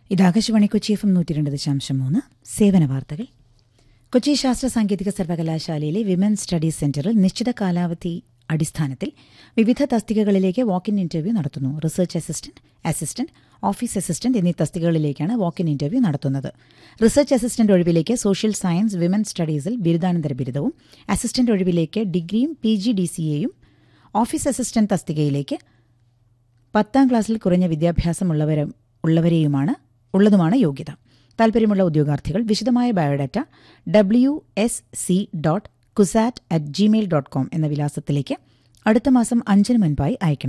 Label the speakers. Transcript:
Speaker 1: ഇത് Akashvani Kochi F M നൂറ്റി രണ്ട് ദശാംശം മൂന്ന് സേവന വാർത്തകൾ കൊച്ചി ശാസ്ത്ര സാങ്കേതിക സർവകലാശാലയിലെ വിമൻ സ്റ്റഡീസ് സെന്ററിൽ നിശ്ചിത കാലാവധി അടിസ്ഥാനത്തിൽ വിവിധ തസ്തികകളിലേക്ക് വാക്ക് ഇൻ ഇന്റർവ്യൂ നടത്തുന്നു research assistant assistant office assistant എന്നീ തസ്തികകളിലേക്കാണ് വാക്ക് ഇൻ ഇന്റർവ്യൂ നടത്തുന്നത് റിസർച്ച് അസിസ്റ്റന്റ് ഒഴിവിലേക്ക് സോഷ്യൽ സയൻസ് വിമൻ സ്റ്റഡീസിൽ ബിരുദാനന്തര ബിരുദവും അസിസ്റ്റന്റ് ഒഴിവിലേക്ക് ഡിഗ്രിയും പി ജി ഡി സി എയും ഓഫീസ് അസിസ്റ്റന്റ് തസ്തികയിലേക്ക് പത്താം ക്ലാസ്സിൽ കുറഞ്ഞ വിദ്യാഭ്യാസമുള്ളവരും ഉള്ളവരെയുമാണ് ഉള്ളതുമാണ് യോഗ്യത താൽപര്യമുള്ള ഉദ്യോഗാർത്ഥികൾ വിശദമായ biodata W S C dot CUSAT at Gmail dot com എന്ന വിലാസത്തിലേക്ക് അടുത്ത മാസം അഞ്ചിന് മുൻപായി അയക്കണം